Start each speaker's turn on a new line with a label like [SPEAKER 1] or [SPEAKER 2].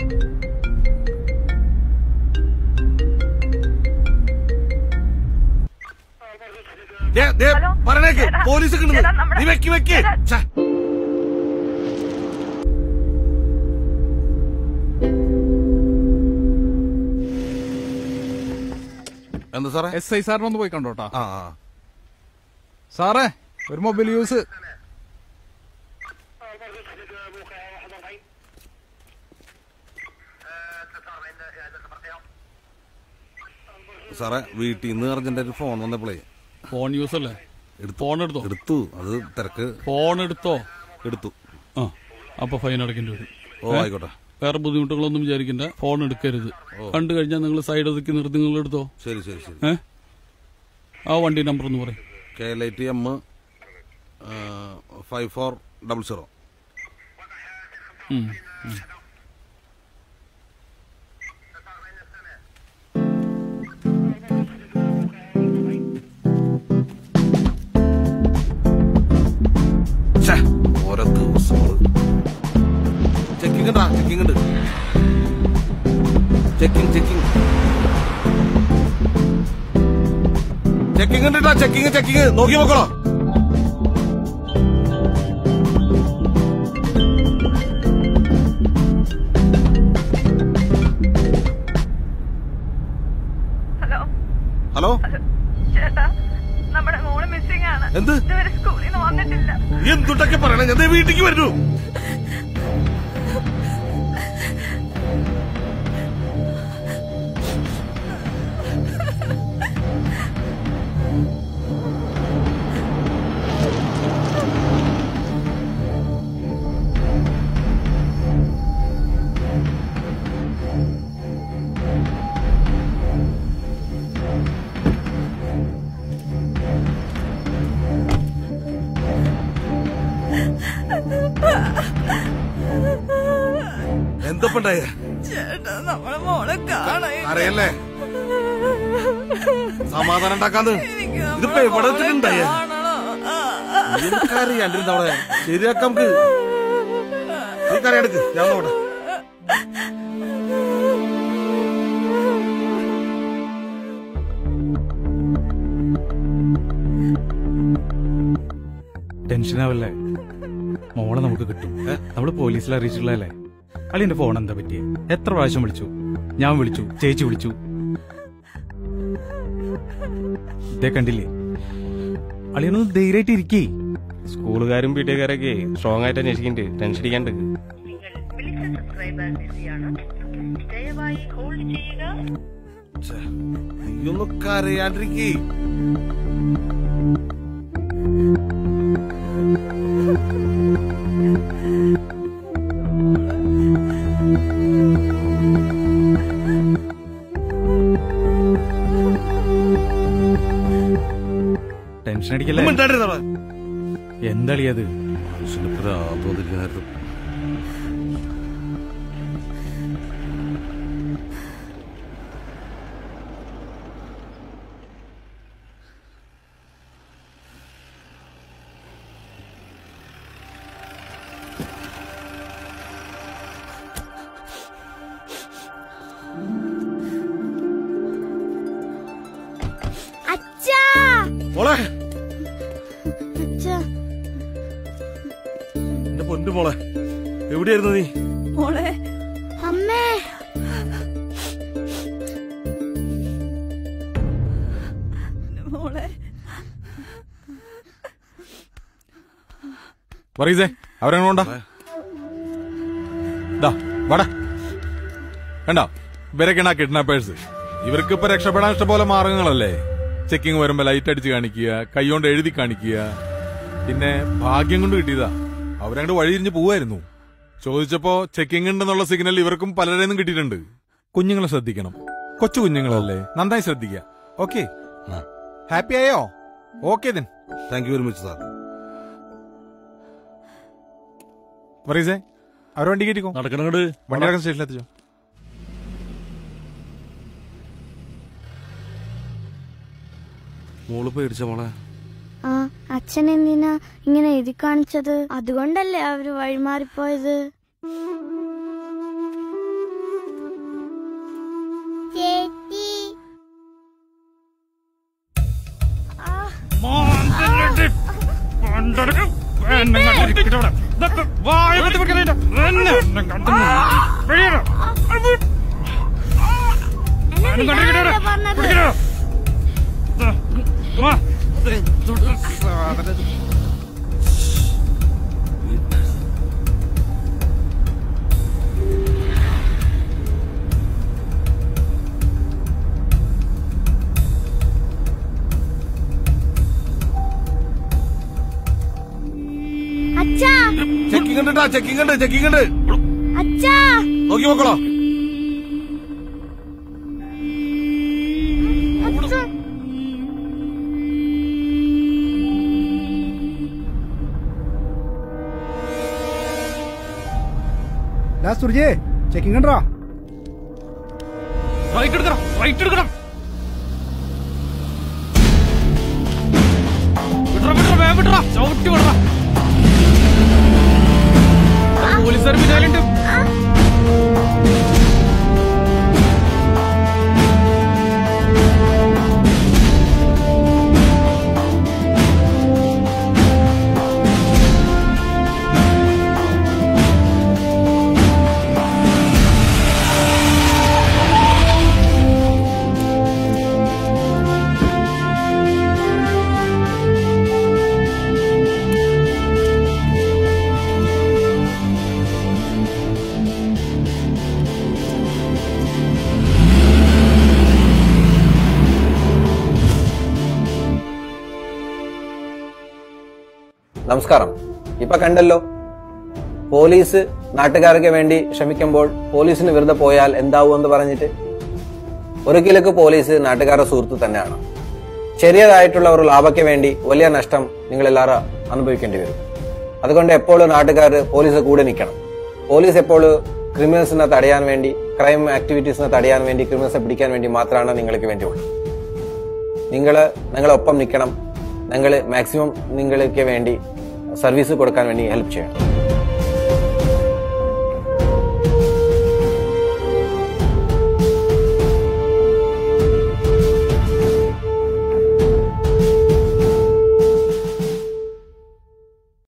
[SPEAKER 1] ദേ, ദേ,
[SPEAKER 2] hello?
[SPEAKER 1] പറയണേക്ക്
[SPEAKER 2] ചേട്ടാ,
[SPEAKER 1] police
[SPEAKER 2] ചേട്ടാ, നമ്മുടെ-
[SPEAKER 1] നീ വെക്ക് വെക്ക്
[SPEAKER 2] ചേട്ടാ.
[SPEAKER 1] ഛെ. എന്താ സാറേ
[SPEAKER 3] എസ് ഐ സാറിനൊന്ന് പോയി കണ്ടോട്ടാ
[SPEAKER 1] ആ ആ.
[SPEAKER 3] സാറേ ഒരു മൊബൈൽ യൂസ്
[SPEAKER 1] സാറേ വീട്ടിൽ നിന്ന് അർജന്റ് ഒരു ഫോൺ വന്നപ്പോഴേ
[SPEAKER 3] ഫോൺ യൂസ് അല്ലേ
[SPEAKER 1] എടുത്തു
[SPEAKER 3] ഫോൺ എടുത്തോ
[SPEAKER 1] എടുത്തു അത് തിരക്ക്
[SPEAKER 3] ഫോൺ എടുത്തോ
[SPEAKER 1] എടുത്തു
[SPEAKER 3] ആ അപ്പൊ ഫൈൻ അടക്കേണ്ടി വരും
[SPEAKER 1] ഓ ആയിക്കോട്ടെ
[SPEAKER 3] വേറെ ബുദ്ധിമുട്ടുകളൊന്നും വിചാരിക്കണ്ട ഫോൺ എടുക്കരുത് കണ്ടു കഴിഞ്ഞാൽ നിങ്ങൾ സൈഡ് ഒതുക്കി നിർത്തി നിങ്ങൾ എടുത്തോ
[SPEAKER 1] ശരി ശരി ശരി
[SPEAKER 3] ഏ ആ വണ്ടി നമ്പർ ഒന്ന് പറയും
[SPEAKER 1] K L I T M five four double zero ഛെ, ഓരോ ദിവസങ്ങള് ചെക്കിംഗ് ഉണ്ടാ ചെക്കിംഗ് ഉണ്ട് ചെക്കിംഗ് ചെക്കിംഗ് ചെക്കിംഗ് ഉണ്ട് ട്ടാ, ചെക്കിംഗ് ചെക്കിംഗ് നോക്കി നോക്കണോ
[SPEAKER 2] ഹലോ
[SPEAKER 1] ഹലോ
[SPEAKER 2] ഹലോ ചേട്ടാ നമ്മുടെ മോള് മിസ്സിംഗ് ആണ്
[SPEAKER 1] എന്ത്?
[SPEAKER 2] ഇതുവരെ സ്കൂളിൽ നിന്ന് വന്നിട്ടില്ല
[SPEAKER 1] എന്തുട്ടൊക്കെ പറയണേ ഞാൻ ദേ വീട്ടിലേക്ക് വരുന്നു എന്തപ്പണ്ടായ
[SPEAKER 2] ചേട്ടാ നമ്മുടെ മോളെ കാണാൻ
[SPEAKER 1] അറിയല്ലേ സമാധാനം ഉണ്ടാക്കാന്ന് ഇതിപ്പോ എവിടെ വെച്ചിട്ടുണ്ടായ എനിക്കറിയാണ്ടിരുന്ന അവിടെ ശരിയാക്കാം നമുക്ക് നീ കറിയെടുക്ക് ഞാൻ നോട്ടെ
[SPEAKER 4] ടെൻഷനാവല്ലേ മോളെ നമുക്ക് കിട്ടും നമ്മള് പോലീസിൽ അറിയിച്ചിട്ടുള്ളതല്ലേ അളിയന്റെ ഫോൺ എന്താ പറ്റിയേ എത്ര പ്രാവശ്യം വിളിച്ചു ഞാൻ വിളിച്ചു ചേച്ചി വിളിച്ചു ഇതേ കണ്ടില്ലേ അളിയനൊന്ന് ധൈര്യമായിട്ട് ഇരിക്കേ
[SPEAKER 5] സ്കൂളുകാരും വീട്ടുകാരൊക്കെ സ്ട്രോങ് ആയിട്ട് അന്വേഷിക്കുന്നുണ്ട് ടെൻഷൻ അടിക്കാണ്ട്
[SPEAKER 2] നിങ്ങൾ വിളിച്ച സബ്സ്ക്രൈബർ ബിസിയാണ് ദയവായി ഹോൾഡ് ചെയ്യുക
[SPEAKER 1] നീയൊന്ന് കരയാണ്ടിരിക്കേ
[SPEAKER 4] ടെൻഷൻ അടിക്കല്ലേ
[SPEAKER 1] മിണ്ടാണ്ടിരുന്നോളെ.
[SPEAKER 4] എന്തളിയത്
[SPEAKER 1] മനുഷ്യന് പ്രാന്തോന്നില്ലായിരുന്നു
[SPEAKER 6] അച്ഛാ
[SPEAKER 1] മോളെ
[SPEAKER 6] അച്ഛാ
[SPEAKER 1] എന്റെ പൊന്നു മോളെ എവിടെയായിരുന്നു നീ
[SPEAKER 2] മോളെ
[SPEAKER 6] അമ്മേ
[SPEAKER 2] മോളെ
[SPEAKER 3] പറയസേ അവരെങ്ങോണ്ടാ ദാ വട കണ്ടോ ഇവരൊക്കെയാണ് ആ കിഡ്നാപ്പേഴ്സ് ഇവർക്ക് ഇപ്പൊ രക്ഷപ്പെടാൻ ഇഷ്ടംപോലെ മാർഗങ്ങളല്ലേ ചെക്കിങ് വരുമ്പോ ലൈറ്റ് അടിച്ച് കാണിക്കുക കൈകൊണ്ട് എഴുതി കാണിക്കുക പിന്നെ ഭാഗ്യം കൊണ്ട് കിട്ടിയതാ അവരങ്ങോട്ട് വഴിതിരിഞ്ഞ് പോവായിരുന്നു ചോദിച്ചപ്പോ ചെക്കിംഗ് ഉണ്ടെന്നുള്ള സിഗ്നൽ ഇവർക്കും പലരെയും കിട്ടിയിട്ടുണ്ട് കുഞ്ഞുങ്ങളെ ശ്രദ്ധിക്കണം കൊച്ചു കുഞ്ഞുങ്ങളല്ലേ നന്നായി ശ്രദ്ധിക്കുക ഓക്കെ ഹാപ്പി ആയോ okay then
[SPEAKER 1] thank you very much sir
[SPEAKER 3] പറയസേ അവർ വണ്ടി കയറ്റിക്കോ
[SPEAKER 7] നടക്കണങ്ങട്
[SPEAKER 3] വണ്ടി ഇറക്കാൻ സ്റ്റേഷനിലെത്തിച്ചോ
[SPEAKER 1] മോള് പേടിച്ച മോളെ
[SPEAKER 6] ആ അച്ഛൻ എന്തിനാ ഇങ്ങനെ എഴുതി കാണിച്ചത് അതുകൊണ്ടല്ലേ അവര് വഴിമാറിപ്പോയത് പറഞ്ഞത് അച്ഛാ
[SPEAKER 1] ചെക്കിംഗ് ഉണ്ട് ചെക്കിംഗ് ഉണ്ട് ചെക്കിംഗ് ഉണ്ട്
[SPEAKER 6] അച്ഛാ
[SPEAKER 1] നോക്കി നോക്കണോ
[SPEAKER 6] അച്ഛാ
[SPEAKER 7] സുർജേ ചെക്കിംഗ് ഉണ്ടോ
[SPEAKER 4] റൈറ്റ് എടുക്കണം റൈറ്റ് എടുക്കണം വിടറ വിടറ വേഗം വിടറ ചവിട്ടി വിടറ പോലീസുകാർ പിന്നാലുണ്ട്
[SPEAKER 8] നമസ്കാരം ഇപ്പൊ കണ്ടല്ലോ പോലീസ് നാട്ടുകാർക്ക് വേണ്ടി ശ്രമിക്കുമ്പോൾ പോലീസിന് വെറുതെ പോയാൽ എന്താവും എന്ന് പറഞ്ഞിട്ട് ഒരിക്കലൊക്കെ പോലീസ് നാട്ടുകാരുടെ സുഹൃത്ത് തന്നെയാണ് ചെറിയതായിട്ടുള്ള ഒരു ലാഭയ്ക്ക് വേണ്ടി വലിയ നഷ്ടം നിങ്ങൾ എല്ലാവരും അനുഭവിക്കേണ്ടി വരും അതുകൊണ്ട് എപ്പോഴും നാട്ടുകാർ പോലീസ് കൂടെ നിൽക്കണം പോലീസ് എപ്പോഴും ക്രിമിനൽസിനെ തടയാൻ വേണ്ടി ക്രൈം ആക്ടിവിറ്റീസിനെ തടയാൻ വേണ്ടി ക്രിമിനൽസിനെ പിടിക്കാൻ വേണ്ടി മാത്രമാണ് നിങ്ങൾക്ക് വേണ്ടിയുള്ളത് നിങ്ങൾ നിങ്ങളൊപ്പം നിൽക്കണം നിങ്ങൾ മാക്സിമം നിങ്ങൾക്ക് വേണ്ടി സർവീസ് കൊടുക്കാൻ വേണ്ടി ഹെൽപ്പ് ചെയ്യണം